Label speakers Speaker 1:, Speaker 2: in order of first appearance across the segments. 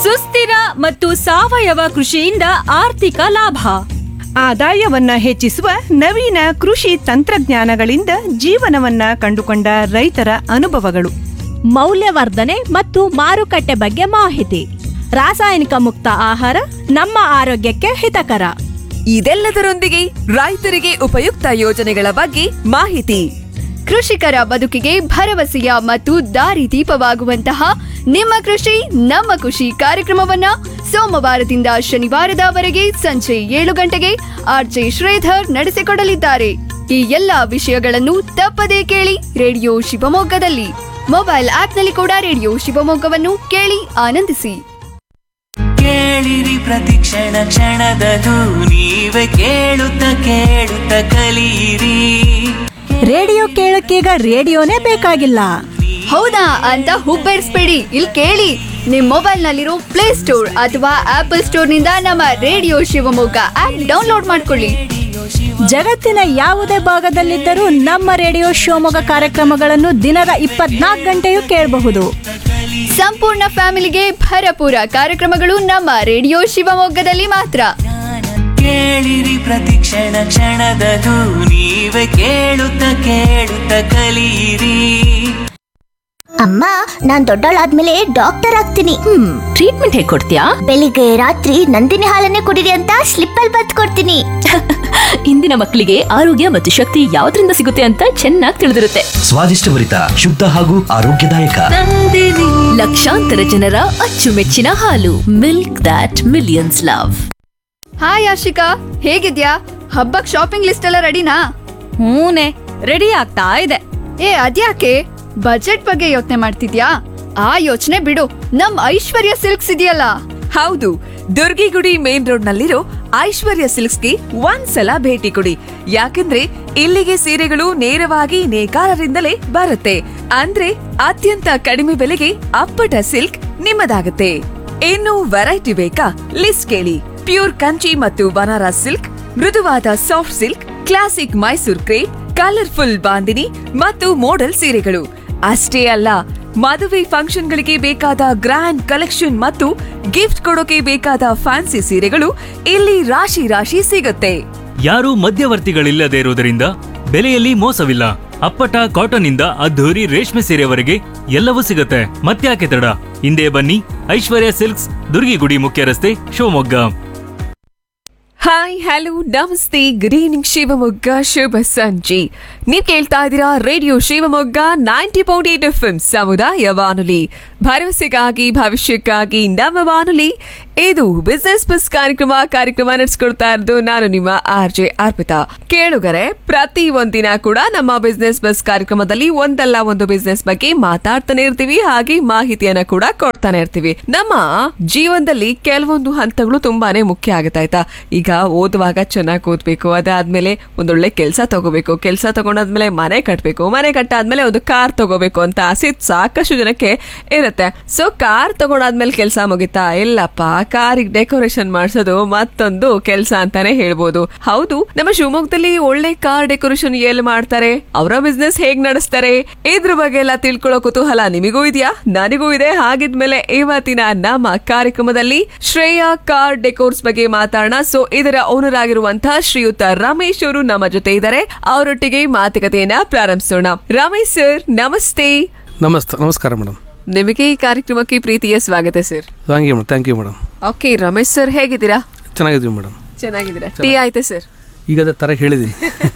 Speaker 1: ಸುಸ್ಥಿರ ಮತ್ತು ಸಾವಯವ ಕೃಷಿಯಿಂದ ಆರ್ಥಿಕ ಲಾಭ
Speaker 2: ಆದಾಯವನ್ನ ಹೆಚ್ಚಿಸುವ ನವೀನ ಕೃಷಿ ತಂತ್ರಜ್ಞಾನಗಳಿಂದ ಜೀವನವನ್ನ ಕಂಡುಕೊಂಡ ರೈತರ ಅನುಭವಗಳು
Speaker 3: ಮೌಲ್ಯವರ್ಧನೆ ಮತ್ತು ಮಾರುಕಟ್ಟೆ ಬಗ್ಗೆ ಮಾಹಿತಿ ರಾಸಾಯನಿಕ ಮುಕ್ತ ಆಹಾರ ನಮ್ಮ ಆರೋಗ್ಯಕ್ಕೆ ಹಿತಕರ
Speaker 4: ಇದೆಲ್ಲದರೊಂದಿಗೆ ರೈತರಿಗೆ ಉಪಯುಕ್ತ ಯೋಜನೆಗಳ ಬಗ್ಗೆ ಮಾಹಿತಿ
Speaker 5: ಕೃಷಿಕರ ಬದುಕಿಗೆ ಭರವಸೆಯ ಮತ್ತು ದಾರಿದೀಪವಾಗುವಂತಹ ನಿಮ್ಮ ಕೃಷಿ ನಮ್ಮ ಖುಷಿ ಕಾರ್ಯಕ್ರಮವನ್ನ ಸೋಮವಾರದಿಂದ ಶನಿವಾರದವರೆಗೆ ಸಂಜೆ ಏಳು ಗಂಟೆಗೆ ಆರ್ಜೆ ಶ್ರೀಧರ್ ನಡೆಸಿಕೊಡಲಿದ್ದಾರೆ ಈ ಎಲ್ಲಾ ವಿಷಯಗಳನ್ನು ತಪ್ಪದೇ ಕೇಳಿ ರೇಡಿಯೋ ಶಿವಮೊಗ್ಗದಲ್ಲಿ ಮೊಬೈಲ್ ಆಪ್ನಲ್ಲಿ ಕೂಡ ರೇಡಿಯೋ ಶಿವಮೊಗ್ಗವನ್ನು ಕೇಳಿ ಆನಂದಿಸಿ
Speaker 6: ಕೇಳಿರಿ ಪ್ರತಿಕ್ಷಣ ಕ್ಷಣದದು ನೀವೇ ಕೇಳುತ್ತ ಕೇಳುತ್ತ ಕಲಿಯಿರಿ
Speaker 3: ರೇಡಿಯೋ ಕೇಳಕ್ಕೀಗ ರೇಡಿಯೋನೇ ಬೇಕಾಗಿಲ್ಲ
Speaker 5: ಹೌದಾ ಅಂತ ಹುಬ್ಬೇರಿಸ್ಬೇಡಿ ಇಲ್ಲಿ ಕೇಳಿ ನಿಮ್ ಮೊಬೈಲ್ ನಲ್ಲಿರೋ ಪ್ಲೇ ಸ್ಟೋರ್ ಅಥವಾ ಆಪಲ್ ಸ್ಟೋರ್ ನಿಂದ ನಮ್ಮ ರೇಡಿಯೋ ಶಿವಮೊಗ್ಗ ಆಪ್ ಡೌನ್ಲೋಡ್ ಮಾಡ್ಕೊಳ್ಳಿ
Speaker 3: ಜಗತ್ತಿನ ಯಾವುದೇ ಭಾಗದಲ್ಲಿದ್ದರೂ ನಮ್ಮ ರೇಡಿಯೋ ಶಿವಮೊಗ್ಗ ಕಾರ್ಯಕ್ರಮಗಳನ್ನು ದಿನದ ಇಪ್ಪತ್ನಾಲ್ಕು ಗಂಟೆಯೂ ಕೇಳಬಹುದು
Speaker 5: ಸಂಪೂರ್ಣ ಫ್ಯಾಮಿಲಿಗೆ ಭರಪೂರ ಕಾರ್ಯಕ್ರಮಗಳು ನಮ್ಮ ರೇಡಿಯೋ ಶಿವಮೊಗ್ಗದಲ್ಲಿ ಮಾತ್ರ
Speaker 6: ಕೇಳಿರಿ ಪ್ರತಿಕ್ಷಣ ಕ್ಷಣದದು ನೀವೇ ಕೇಳುತ್ತ ಕೇಳುತ್ತ ಕಲಿಯಿರಿ
Speaker 7: ಅಮ್ಮ ನಾನ್ ದೊಡ್ಡವಳಾದ್ಮೇಲೆ ಡಾಕ್ಟರ್ ಆಗ್ತೀನಿ
Speaker 8: ಹ್ಮ್ ಟ್ರೀಟ್ಮೆಂಟ್ ಹೇಗೆ ಕೊಡ್ತೀಯಾ
Speaker 7: ಬೆಳಿಗ್ಗೆ ರಾತ್ರಿ ನಂದಿನಿ ಹಾಲನ್ನೇ ಕುಡಿರಿ ಅಂತ ಸ್ಲಿಪ್ ಅಲ್ಲಿ ಬತ್ ಕೊಡ್ತೀನಿ
Speaker 8: ಇಂದಿನ ಮಕ್ಕಳಿಗೆ ಆರೋಗ್ಯ ಮತ್ತು ಶಕ್ತಿ ಯಾವ್ದ್ರಿಂದ ಸಿಗುತ್ತೆ ಅಂತ ಚೆನ್ನಾಗಿ ತಿಳಿದಿರುತ್ತೆ
Speaker 9: ಸ್ವಾದಿಷ್ಟಭರಿತ ಶುದ್ಧ ಹಾಗೂ ಆರೋಗ್ಯದಾಯಕ
Speaker 8: ಲಕ್ಷಾಂತರ ಜನರ ಅಚ್ಚುಮೆಚ್ಚಿನ ಹಾಲು milk that millions love
Speaker 5: hi Ashika ಹೇಗಿದ್ಯಾ ಹಬ್ಬಕ್ ಶಾಪಿಂಗ್ ಲಿಸ್ಟ್ ಎಲ್ಲ ರೆಡಿನಾ
Speaker 1: ಹೂನೆ ರೆಡಿ ಆಗ್ತಾ ಇದೆ
Speaker 5: ಏ ಅದ್ಯಾಕೆ ಬಜೆಟ್ ಬಗ್ಗೆ ಯೋಚನೆ ಮಾಡ್ತಿದ್ಯಾ ಆ ಯೋಚನೆ ಬಿಡು ನಮ್ ಐಶ್ವರ್ಯ ಸಿಲ್ಕ್ಸ್ ಇದೆಯಲ್ಲ
Speaker 4: ಹೌದು ದುರ್ಗಿಗುಡಿ ಮೇನ್ ರೋಡ್ ನಲ್ಲಿರೋ ಐಶ್ವರ್ಯ ಸಿಲ್ಕ್ಸ್ಗೆ ಒಂದ್ಸಲ ಭೇಟಿ ಕೊಡಿ ಯಾಕಂದ್ರೆ ಇಲ್ಲಿಗೆ ಸೀರೆಗಳು ನೇರವಾಗಿ ನೇಕಾರರಿಂದಲೇ ಬರುತ್ತೆ ಅಂದ್ರೆ ಅತ್ಯಂತ ಕಡಿಮೆ ಬೆಲೆಗೆ ಅಪ್ಪಟ ಸಿಲ್ಕ್ ನಿಮ್ಮದಾಗುತ್ತೆ ಇನ್ನು ವೆರೈಟಿ ಬೇಕಾ ಲಿಸ್ಟ್ ಕೇಳಿ ಪ್ಯೂರ್ ಕಂಚಿ ಮತ್ತು ಬನಾರಸ್ ಸಿಲ್ಕ್ ಮೃದುವಾದ soft silk classic Mysore crepe colourful bandhani ಮತ್ತು ಮೋಡಲ್ ಸೀರೆಗಳು ಅಷ್ಟೇ ಅಲ್ಲ ಮದುವೆ ಫಂಕ್ಷನ್ಗಳಿಗೆ ಬೇಕಾದ ಗ್ರ್ಯಾಂಡ್ ಕಲೆಕ್ಷನ್ ಮತ್ತು ಗಿಫ್ಟ್ ಕೊಡೋಕೆ ಬೇಕಾದ ಫ್ಯಾನ್ಸಿ ಸೀರೆಗಳು ಇಲ್ಲಿ ರಾಶಿ ರಾಶಿ ಸಿಗುತ್ತೆ
Speaker 10: ಯಾರೂ ಮಧ್ಯವರ್ತಿಗಳಿಲ್ಲದೆ ಇರುವುದರಿಂದ ಬೆಲೆಯಲ್ಲಿ ಮೋಸವಿಲ್ಲ ಅಪ್ಪಟ ಕಾಟನ್ ಇಂದ ಅದ್ಧೂರಿ ರೇಷ್ಮೆ ಸೀರೆವರೆಗೆ ಎಲ್ಲವೂ ಸಿಗುತ್ತೆ ಮತ್ತ್ಯಾಕೆ ತಡ ಹಿಂದೆ ಬನ್ನಿ ಐಶ್ವರ್ಯ ಸಿಲ್ಕ್ಸ್ ದುರ್ಗಿಗುಡಿ ಮುಖ್ಯ ರಸ್ತೆ Shivamogga
Speaker 4: hi hello namaste good evening Shivamogga ಶುಭ ಸಂಜೆ ನೀವ್ ಕೇಳ್ತಾ ಇದ್ದೀರಾ radio Shivamogga ninety point eight F ಸಮುದಾಯ ಬಾನುಲಿ ಭರವಸೆಗಾಗಿ ಭವಿಷ್ಯಕ್ಕಾಗಿ ನಮ್ಮ ಬಾನುಲಿ ಇದು ಬಿಸ್ನೆಸ್ ಬಸ್ ಕಾರ್ಯಕ್ರಮ ಕಾರ್ಯಕ್ರಮ ನಡೆಸ್ಕೊಡ್ತಾ ಇರೋದು ನಾನು ನಿಮ್ಮ ಆರ್ ಜೆ ಅರ್ಪಿತಾ ಕೇಳುಗರೆ ಪ್ರತಿ ಒಂದಿನ ಕೂಡ ನಮ್ಮ ಬಿಸ್ನೆಸ್ ಬಸ್ ಕಾರ್ಯಕ್ರಮದಲ್ಲಿ ಒಂದಲ್ಲ ಒಂದು ಬಿಸ್ನೆಸ್ ಬಗ್ಗೆ ಮಾತಾಡ್ತಾನೆ ಇರ್ತೀವಿ ಹಾಗೆ ಮಾಹಿತಿಯನ್ನ ಕೂಡ ಕೊಡ್ತಾನೆ ಇರ್ತೀವಿ ನಮ್ಮ ಜೀವನದಲ್ಲಿ ಕೆಲವೊಂದು ಹಂತಗಳು ತುಂಬಾನೇ ಮುಖ್ಯ ಆಗುತ್ತೆ ಆಯ್ತಾ ಈಗ ಓದುವಾಗ ಚೆನ್ನಾಗಿ ಓದ್ಬೇಕು ಅದಾದ್ಮೇಲೆ ಒಂದೊಳ್ಳೆ ಕೆಲಸ ತಗೋಬೇಕು ಕೆಲಸ ತಗೊಂಡಾದ್ಮೇಲೆ ಮನೆ ಕಟ್ಬೇಕು ಮನೆ ಕಟ್ಟಾದ್ಮೇಲೆ ಒಂದು ಕಾರ್ ತಗೋಬೇಕು ಅಂತ ಆಸೆ ಸಾಕಷ್ಟು ಜನಕ್ಕೆ ಇರುತ್ತೆ ಸೊ ಕಾರ್ ತಗೊಂಡಾದ್ಮೇಲೆ ಕೆಲಸ ಮುಗಿತಾ ಇಲ್ಲಪ್ಪ ಕಾರಿಗೆ ಡೆಕೋರೇಷನ್ ಮಾಡಿಸೋದು ಮತ್ತೊಂದು ಕೆಲಸ ಅಂತಾನೆ ಹೇಳ್ಬೋದು ಹೌದು ನಮ್ಮ ಶಿವಮೊಗ್ಗದಲ್ಲಿ ಒಳ್ಳೆ ಕಾರ್ ಡೆಕೋರೇಷನ್ ಎಲ್ಲಿ ಮಾಡ್ತಾರೆ ಅವರ ಬಿಸ್ನೆಸ್ ಹೇಗ್ ನಡೆಸ್ತಾರೆ ಇದ್ರ ಬಗ್ಗೆ ಎಲ್ಲ ತಿಳ್ಕೊಳ್ಳೋ ಕುತೂಹಲ ನಿಮಗೂ ಇದೆಯಾ ನನಗೂ ಇದೆ ಹಾಗಿದ್ಮೇಲೆ ಇವತ್ತಿನ ನಮ್ಮ ಕಾರ್ಯಕ್ರಮದಲ್ಲಿ ಶ್ರೇಯಾ ಕಾರ್ ಡೆಕೋರ್ಸ್ ಬಗ್ಗೆ ಮಾತಾಡೋಣ ಸೊ ಇದರ ಓನರ್ ಆಗಿರುವಂತಹ ಶ್ರೀಯುತ ರಮೇಶ್ ಅವರು ನಮ್ಮ ಜೊತೆ ಇದ್ದಾರೆ ಅವರೊಟ್ಟಿಗೆ ಮಾತುಕತೆಯನ್ನ ಪ್ರಾರಂಭಿಸೋಣ ರಮೇಶ್ ಸರ್ ನಮಸ್ತೆ
Speaker 11: ನಮಸ್ತೆ ನಮಸ್ಕಾರ ಮೇಡಮ್
Speaker 4: ನಿಮಗೆ ಈ ಕಾರ್ಯಕ್ರಮಕ್ಕೆ ಪ್ರೀತಿಯ ಸ್ವಾಗತ sir
Speaker 11: thank you madam thank you madam
Speaker 4: okay Ramesh sir ಹೇಗಿದ್ದೀರಾ
Speaker 11: ಚೆನ್ನಾಗಿದ್ದೀವಿ ಮೇಡಮ್
Speaker 4: ಚೆನ್ನಾಗಿದ್ದೀರಾ ಟೀ ಆಯ್ತಾ ಸರ್
Speaker 11: ಈಗ ಅದೇ ಥರ ಹೇಳಿದ್ದೀನಿ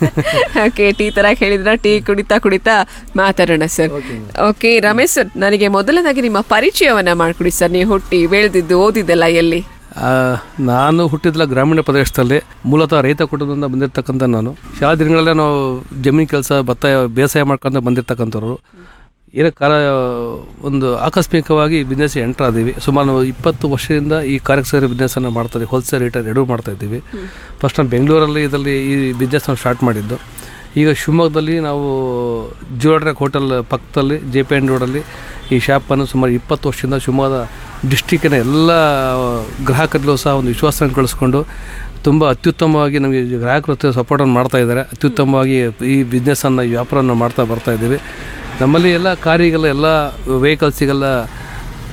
Speaker 4: ಓಕೆ ಟೀ ತರ ಹೇಳಿದ್ರ ಟೀ ಕುಡಿತಾ ಕುಡಿತಾ ಮಾತಾಡೋಣ ಸರ್ ಓಕೆ ರಮೇಶ್ ಸರ್ ನನಗೆ ಮೊದಲನೇದಾಗಿ ನಿಮ್ಮ ಪರಿಚಯವನ್ನ ಮಾಡ್ಕೊಡಿ ಸರ್ ನೀವು ಹುಟ್ಟಿ ಬೆಳೆದಿದ್ದು ಓದಿದ್ದೆಲ್ಲ ಎಲ್ಲಿ
Speaker 11: ಆ, ನಾನು ಹುಟ್ಟಿದ್ಲ ಗ್ರಾಮೀಣ ಪ್ರದೇಶದಲ್ಲಿ ಮೂಲತಃ ರೈತ ಕುಟುಂಬದಿಂದ ಬಂದಿರತಕ್ಕಂಥ ನಾನು ಶಾಲಾ ದಿನಗಳಲ್ಲೇ ನಾವು ಜಮೀನು ಕೆಲಸ ಭತ್ತ ಬೇಸಾಯ ಮಾಡ್ಕೊಂಡು ಬಂದಿರತಕ್ಕಂಥವ್ರು ಏನೋ ಕಾಲ ಒಂದು ಆಕಸ್ಮಿಕವಾಗಿ ಬಿಸ್ನೆಸ್ ಎಂಟರ್ ಆದೀವಿ ಸುಮಾರು ನಾವು ಇಪ್ಪತ್ತು ವರ್ಷದಿಂದ ಈ ಕಾರ್ಯಕ್ಷರಿ ಬಿಸ್ನೆಸ್ಸನ್ನು ಮಾಡ್ತಾ ಇದ್ದೀವಿ ಹೋಲ್ಸೇಲ್ ರೇಟರ್ ಎರಡೂ ಮಾಡ್ತಾ ಇದ್ದೀವಿ ಫಸ್ಟ್ ನಾನು ಬೆಂಗಳೂರಲ್ಲಿ ಇದರಲ್ಲಿ ಈ ಬಿಸ್ನೆಸ್ ನಾವು ಸ್ಟಾರ್ಟ್ ಮಾಡಿದ್ದು ಈಗ ಶಿವಮೊಗ್ಗದಲ್ಲಿ ನಾವು ಜಿಯೋಡ್ರೆಕ್ ಹೋಟೆಲ್ ಪಕ್ಕದಲ್ಲಿ ಜೆ ಪಿ ಎನ್ ರೋಡಲ್ಲಿ ಈ ಶಾಪನ್ನು ಸುಮಾರು ಇಪ್ಪತ್ತು ವರ್ಷದಿಂದ ಶಿವಮೊಗ್ಗದ ಡಿಸ್ಟಿಕ್ಕಿನ ಎಲ್ಲ ಗ್ರಾಹಕರಲ್ಲೂ ಸಹ ಒಂದು ವಿಶ್ವಾಸವನ್ನು ಕಳಿಸ್ಕೊಂಡು ತುಂಬ ಅತ್ಯುತ್ತಮವಾಗಿ ನಮಗೆ ಗ್ರಾಹಕರು ಸಪೋರ್ಟನ್ನು ಮಾಡ್ತಾ ಇದ್ದಾರೆ ಅತ್ಯುತ್ತಮವಾಗಿ ಈ ಬಿಸ್ನೆಸ್ಸನ್ನು ವ್ಯಾಪಾರವನ್ನು ಮಾಡ್ತಾ ಬರ್ತಾ ಇದ್ದೀವಿ ನಮ್ಮಲ್ಲಿ ಎಲ್ಲ ಕಾರಿಗೆಲ್ಲ ಎಲ್ಲ ವೆಹಿಕಲ್ಸಿಗೆಲ್ಲ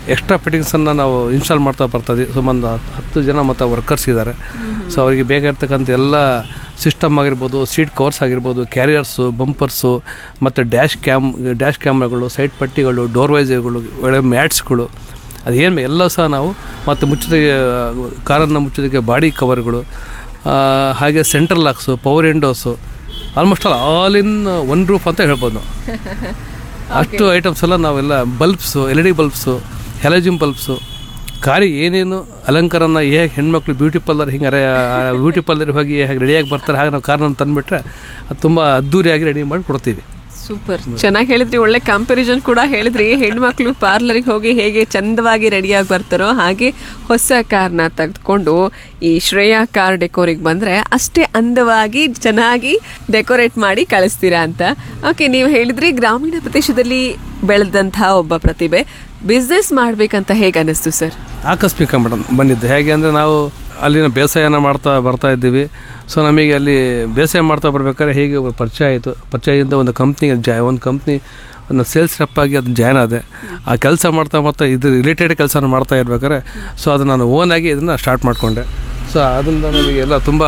Speaker 11: ಎಕ್ಸ್ಟ್ರಾ ಫಿಟ್ಟಿಂಗ್ಸನ್ನು ನಾವು ಇನ್ಸ್ಟಾಲ್ ಮಾಡ್ತಾ ಬರ್ತಾಯಿದ್ವಿ ಸುಮಾರು ಹತ್ತು ಜನ ಮತ್ತು ವರ್ಕರ್ಸ್ ಇದ್ದಾರೆ ಸೊ ಅವರಿಗೆ ಬೇಕಾಗಿರ್ತಕ್ಕಂಥ ಎಲ್ಲ ಸಿಸ್ಟಮ್ ಆಗಿರ್ಬೋದು ಸೀಟ್ ಕವರ್ಸ್ ಆಗಿರ್ಬೋದು ಕ್ಯಾರಿಯರ್ಸು ಬಂಪರ್ಸು ಮತ್ತು ಡ್ಯಾಶ್ ಕ್ಯಾಮ್ ಡ್ಯಾಶ್ ಕ್ಯಾಮ್ರಾಗಳು ಸೈಡ್ ಪಟ್ಟಿಗಳು ಡೋರ್ವೈಸ್ಗಳು ಒಳ್ಳೆ ಮ್ಯಾಟ್ಸ್ಗಳು ಅದೇನು ಎಲ್ಲ ಸಹ ನಾವು ಮತ್ತು ಮುಚ್ಚೋದಕ್ಕೆ ಕಾರನ್ನು ಮುಚ್ಚೋದಕ್ಕೆ ಬಾಡಿ ಕವರ್ಗಳು ಆ, ಹಾಗೆ central locks power windows almost all all in one roof ಅಂತ ಹೇಳ್ಬೋದು ನಾವು ಅಷ್ಟು ಐಟಮ್ಸ್ ಎಲ್ಲ ನಾವೆಲ್ಲ bulbs L E D bulbs halogen bulbs ಕಾರಿಗೆ ಏನೇನು ಅಲಂಕಾರನ ಹೇಗೆ ಹೆಣ್ಮಕ್ಳು ಬ್ಯೂಟಿ ಪಾರ್ಲರ್ ಹಿಂಗೆ ಬ್ಯೂಟಿ ಪಾರ್ಲರ್ ಹೋಗಿ ಹೇಗೆ ರೆಡಿಯಾಗಿ ಬರ್ತಾರೆ ಹಾಗೆ ನಾವು ಕಾರ್ನ ತಂದುಬಿಟ್ರೆ ಅದು ತುಂಬ ಅದ್ದೂರಿಯಾಗಿ ರೆಡಿ ಮಾಡಿ ಕೊಡ್ತೀವಿ
Speaker 4: ಸೂಪರ್ ಚೆನ್ನಾಗಿ ಹೇಳಿದ್ರಿ ಒಳ್ಳೆ ಕಂಪ್ಯಾರಿಸನ್ ಕೂಡ ಹೇಳಿದ್ರಿ ಹೆಣ್ಮಕ್ಳು ಪಾರ್ಲರ್ಗೆ ಹೋಗಿ ಹೇಗೆ ಚಂದವಾಗಿ ರೆಡಿಯಾಗಿ ಬರ್ತಾರೋ ಹಾಗೆ ಹೊಸ ಕಾರ್ನ ತೆಗೆದುಕೊಂಡು ಈ ಶ್ರೇಯಾ ಕಾರ್ ಡೆಕೋರಿಗೆ ಬಂದ್ರೆ ಅಷ್ಟೇ ಅಂದವಾಗಿ ಚೆನ್ನಾಗಿ ಡೆಕೋರೇಟ್ ಮಾಡಿ ಕಳಿಸ್ತೀರಾ ಅಂತ ಓಕೆ ನೀವು ಹೇಳಿದ್ರಿ ಗ್ರಾಮೀಣ ಪ್ರದೇಶದಲ್ಲಿ ಬೆಳೆದಂತಹ ಒಬ್ಬ ಪ್ರತಿಭೆ ಬಿಸ್ನೆಸ್ ಮಾಡ್ಬೇಕಂತ ಹೇಗೆ ಅನ್ನಿಸ್ತು ಸರ್
Speaker 11: ಆಕಸ್ಮಿಕ ಮೇಡಮ್ ಬಂದಿದ್ದು ಹೇಗೆ ಅಂದರೆ ನಾವು ಅಲ್ಲಿನ ಬೇಸಾಯನ ಮಾಡ್ತಾ ಬರ್ತಾ ಇದ್ದೀವಿ ಸೊ ನಮಗೆ ಅಲ್ಲಿ ಬೇಸಾಯ ಮಾಡ್ತಾ ಬರ್ಬೇಕಾದ್ರೆ ಹೇಗೆ ಒಂದು ಪರಿಚಯ ಆಯಿತು ಪರಿಚಯದಿಂದ ಒಂದು ಕಂಪ್ನಿಗೆ ಜಾ ಒಂದು ಕಂಪ್ನಿ ಒಂದು ಸೇಲ್ಸ್ ರೆಪ್ ಆಗಿ ಅದು ಜಾಯ್ನ್ ಆದೆ ಆ ಕೆಲಸ ಮಾಡ್ತಾ ಮಾಡ್ತಾ ಇದು ರಿಲೇಟೆಡ್ ಕೆಲಸನ ಮಾಡ್ತಾ ಇರ್ಬೇಕಾದ್ರೆ ಸೊ ಅದು ನಾನು ಓನಾಗಿ ಇದನ್ನು ಸ್ಟಾರ್ಟ್ ಮಾಡಿಕೊಂಡೆ ಸೊ ಅದರಿಂದ ನಮಗೆ ಎಲ್ಲ ತುಂಬ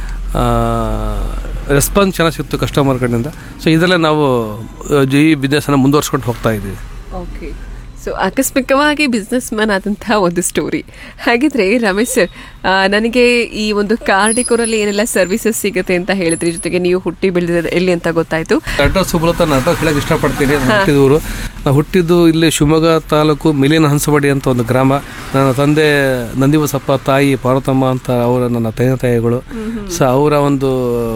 Speaker 11: ರೆಸ್ಪಾನ್ಸ್ ಚೆನ್ನಾಗಿ ಸಿಕ್ತು ಕಸ್ಟಮರ್ ಕಡೆಯಿಂದ ಸೊ ಇದರಲ್ಲೇ ನಾವು ಆ, ಈ ಬಿಸ್ನೆಸ್ಸನ್ನು ಮುಂದುವರ್ಸ್ಕೊಂಡು ಹೋಗ್ತಾ ಇದ್ದೀವಿ
Speaker 4: ಓಕೆ ಸೊ ಆಕಸ್ಮಿಕವಾಗಿ ಬಿಸ್ನೆಸ್ ಮ್ಯಾನ್ ಆದಂತಹ ಒಂದು ಸ್ಟೋರಿ ಹಾಗಿದ್ರೆ ರಮೇಶ್ ಸರ್ ಆ, ನನಗೆ ಈ ಒಂದು ಕಾರ್ ಡೆಕೋರಲ್ಲಿ ಏನೆಲ್ಲ ಸರ್ವಿಸಸ್ ಸಿಗುತ್ತೆ ಅಂತ ಹೇಳಿದ್ರಿ ಜೊತೆಗೆ ನೀವು ಹುಟ್ಟಿ ಬೆಳೆದಿರೋದು ಎಲ್ಲಿ ಅಂತ ಗೊತ್ತಾಯ್ತು
Speaker 11: ಅಡ್ರೆಸ್ ಸುಬ್ರತ ನಾನು ಅಡ್ರೆಸ್ ಹೇಳಕ್ಕೆ ಇಷ್ಟಪಡ್ತೀನಿ ನಾನು ಹುಟ್ಟಿದೂರು ನಾನು ಹುಟ್ಟಿದ್ದು ಇಲ್ಲಿ ಶಿವಮೊಗ್ಗ ತಾಲೂಕು ಮಿಲಿನ ಹಂಸವಾಡಿ ಅಂತ ಒಂದು ಗ್ರಾಮ ನನ್ನ ತಂದೆ ನಂದಿಬಸಪ್ಪ ತಾಯಿ ಪಾರ್ವತಮ್ಮ ಅಂತ ಅವರ ನನ್ನ ತಂದೆ ತಾಯಿಗಳು ಸೊ ಅವರ ಒಂದು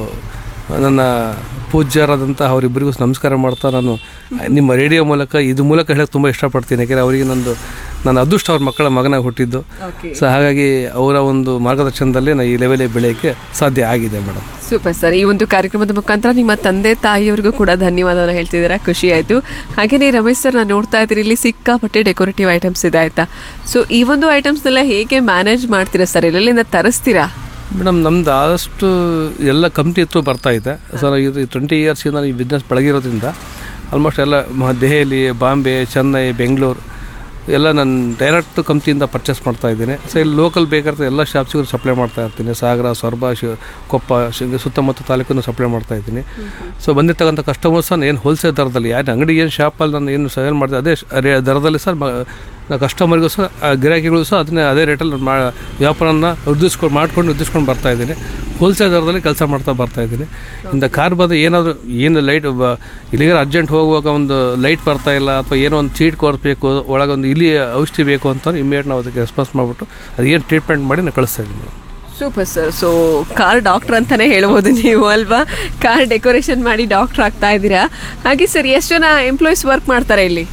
Speaker 11: ನನ್ನ ಪೂಜ್ಯರಾದಂಥ ಅವರಿಬ್ಬರಿಗೂ ನಮಸ್ಕಾರ ಮಾಡ್ತಾ ನಾನು ನಿಮ್ಮ ರೇಡಿಯೋ ಮೂಲಕ ಇದು ಮೂಲಕ ಹೇಳಕ್ಕೆ ತುಂಬ ಇಷ್ಟಪಡ್ತೀನಿ ಯಾಕೆಂದರೆ ಅವರಿಗೆ ನಂದು ನನ್ನ ಅದೃಷ್ಟ ಅವ್ರ ಮಕ್ಕಳ ಮಗನಾಗಿ ಹುಟ್ಟಿದ್ದು ಸೊ ಹಾಗಾಗಿ ಅವರ ಒಂದು ಮಾರ್ಗದರ್ಶನದಲ್ಲಿ ನಾನು ಈ ಲೆವೆಲೇ ಬೆಳೆಯೋಕ್ಕೆ ಸಾಧ್ಯ ಆಗಿದೆ ಮೇಡಮ್
Speaker 4: ಸೂಪರ್ ಸರ್ ಈ ಒಂದು ಕಾರ್ಯಕ್ರಮದ ಮುಖಾಂತರ ನಿಮ್ಮ ತಂದೆ ತಾಯಿಯವರಿಗೂ ಕೂಡ ಧನ್ಯವಾದವನ್ನು ಹೇಳ್ತಿದ್ದೀರಾ ಖುಷಿ ಆಯಿತು ಹಾಗೆಯೇ ರಮೇಶ್ ಸರ್ ನಾನು ನೋಡ್ತಾ ಇದ್ದೀರಿ ಇಲ್ಲಿ ಸಿಕ್ಕಾಪಟ್ಟೆ ಡೆಕೋರೇಟಿವ್ ಐಟಮ್ಸ್ ಇದೆ ಆಯಿತಾ ಸೊ ಈ ಒಂದು ಐಟಮ್ಸ್ನೆಲ್ಲ ಹೇಗೆ ಮ್ಯಾನೇಜ್ ಮಾಡ್ತೀರಾ ಸರ್ ಎಲ್ಲೆಲ್ಲಿಂದ ತರಿಸ್ತೀರಾ
Speaker 11: ಮೇಡಮ್ ನಮ್ದು ಆದಷ್ಟು ಎಲ್ಲ ಕಂಪ್ನಿ ಹತ್ರ ಬರ್ತಾ ಇದೆ ಸರ್ ಇದು ಟ್ವೆಂಟಿ ಇಯರ್ಸಿಂದ ಈ ಬಿಸ್ನೆಸ್ ಬೆಳಗಿರೋದ್ರಿಂದ ಆಲ್ಮೋಸ್ಟ್ ಎಲ್ಲ ಮ- ದೆಹಲಿ ಬಾಂಬೆ ಚೆನ್ನೈ ಬೆಂಗಳೂರು ಎಲ್ಲ ನಾನು ಡೈರೆಕ್ಟ್ ಕಂಪ್ನಿಯಿಂದ ಪರ್ಚೇಸ್ ಮಾಡ್ತಾ ಇದ್ದೀನಿ ಸೊ ಇಲ್ಲಿ ಲೋಕಲ್ ಬೇಕಾದ್ರೆ ಎಲ್ಲ ಶಾಪ್ಸಿಗೂ ಸಪ್ಲೈ ಮಾಡ್ತಾ ಇರ್ತೀನಿ ಸಾಗರ ಸೊರಬ ಶಿ ಕೊಪ್ಪ ಶಿ- ಸುತ್ತಮುತ್ತ ತಾಲೂಕನ್ನು ಸಪ್ಲೈ ಮಾಡ್ತಾ ಇದ್ದೀನಿ ಸೊ ಬಂದಿರ್ತಕ್ಕಂಥ ಕಸ್ಟಮರ್ಸ್ ಏನು ಹೋಲ್ಸೇಲ್ ದರದಲ್ಲಿ ಯಾರು ಅಂಗಡಿ ಏನು ಶಾಪಲ್ಲಿ ನಾನು ಏನು ಸೇಲ್ ಮಾಡ್ತೀನಿ ಅದೇ ಶ- ರೇ- ದರದಲ್ಲಿ ಸರ್ ಮ- ಕಸ್ಟಮರ್ಗೂ ಸಹ ಆ ಗಿರಾಕಿಗಳು ಸಹ ಅದನ್ನೇ ಅದೇ ರೇಟಲ್ಲಿ ಮಾ ವ್ಯಾಪಾರನ ಉದ್ದೇಶಿಸ್ಕೊಂಡು ಮಾಡ್ಕೊಂಡು ಉದ್ದೇಶಿಸ್ಕೊಂಡು ಬರ್ತಾ ಇದ್ದೀನಿ ಹೋಲ್ಸೇಲ್ ದರದಲ್ಲಿ ಕೆಲಸ ಮಾಡ್ತಾ ಬರ್ತಾ ಇದ್ದೀನಿ ಇಂದ ಕಾರ್ ಬಂದು ಏನಾದರೂ ಏನು ಲೈಟ್ ಇಲ್ಲಿಗೆ ಅರ್ಜೆಂಟ್ ಹೋಗುವಾಗ ಒಂದು ಲೈಟ್ ಬರ್ತಾ ಇಲ್ಲ ಅಥವಾ ಏನೋ ಒಂದು ಚೀಟ್ ಬೇಕು ಒಳಗೊಂದು ಇಲಿ ಔಷಧಿ ಬೇಕು ಅಂತ ಇಮಿಡಿಯೇಟ್ ನಾವು ಅದಕ್ಕೆ ರೆಸ್ಪಾನ್ಸ್ ಮಾಡಿಬಿಟ್ಟು ಅದೇನು ಟ್ರೀಟ್ಮೆಂಟ್ ಮಾಡಿ ನಾನು ಕಳಿಸ್ತಾ ಇದ್ದೀನಿ madam
Speaker 4: super sir so car doctor ಅಂತಾನೆ ಹೇಳ್ಬೋದು ನೀವು ಅಲ್ವಾ ಕಾರ್ ಡೆಕೋರೇಷನ್ ಮಾಡಿ ಡಾಕ್ಟರ್ ಆಗ್ತಾ ಇದ್ದೀರಾ ಹಾಗೆ ಸರ್ ಎಷ್ಟು ಜನ ಎಂಪ್ಲಾಯೀಸ್ ವರ್ಕ್ ಮಾಡ್ತಾರೆ ಇಲ್ಲಿ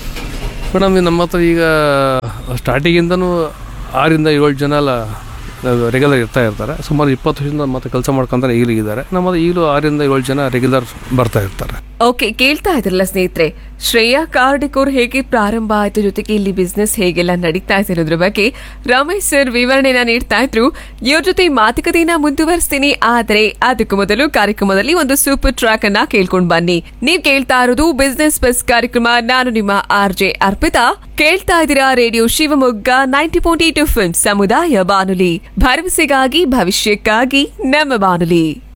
Speaker 11: ಮೇಡಮ್ ನಮ್ಮ ಹತ್ರ ಈಗ ಸ್ಟಾರ್ಟಿಂಗಿಂದನೂ ಆರಿಂದ ಏಳು ಜನ ಎಲ್ಲ ರೆಗ್ಯುಲರ್ ಇರ್ತಾ ಇರ್ತಾರೆ ಸುಮಾರು ಇಪ್ಪತ್ತು ವರ್ಷದಿಂದ ಮತ್ತೆ ಕೆಲಸ ಮಾಡ್ಕೊಂತಾರೆ ಈಗಲಿದ್ದಾರೆ ನಮ್ಮದು ಈಗಲೂ ಆರಿಂದ ಏಳು ಜನ ರೆಗ್ಯುಲರ್ ಬರ್ತಾ ಇರ್ತಾರೆ
Speaker 4: ಓಕೆ ಕೇಳ್ತಾ ಇದ್ರಲ್ಲ ಸ್ನೇಹಿತರೆ ಶ್ರೇಯಾ ಕಾರ್ ಡೆಕೋರ್ ಹೇಗೆ ಪ್ರಾರಂಭ ಆಯ್ತು ಜೊತೆಗೆ ಇಲ್ಲಿ ಬಿಸ್ನೆಸ್ ಹೇಗೆಲ್ಲ ನಡೀತಾ ಇದೆ ಅನ್ನೋದ್ರ ಬಗ್ಗೆ ರಮೇಶ್ ಸರ್ ವಿವರಣೆನ ನೀಡ್ತಾ ಇದ್ರು ಇವ್ರ ಜೊತೆ ಮಾತುಕತೆನ ಮುಂದುವರಿಸ್ತೀನಿ ಆದ್ರೆ ಅದಕ್ಕೂ ಮೊದಲು ಕಾರ್ಯಕ್ರಮದಲ್ಲಿ ಒಂದು ಸೂಪರ್ ಟ್ರ್ಯಾಕ್ ಅನ್ನ ಕೇಳ್ಕೊಂಡ್ ಬನ್ನಿ ನೀವ್ ಕೇಳ್ತಾ ಇರೋದು ಬಿಸ್ನೆಸ್ ಬಸ್ ಕಾರ್ಯಕ್ರಮ ನಾನು ನಿಮ್ಮ ಆರ್ ಜೆ ಅರ್ಪಿತಾ ಕೇಳ್ತಾ ಇದ್ದೀರಾ radio Shivamogga ninety point eight F ಸಮುದಾಯ ಬಾನುಲಿ ಭರವಸೆಗಾಗಿ ಭವಿಷ್ಯಕ್ಕಾಗಿ ನಮ್ಮ ಬಾನುಲಿ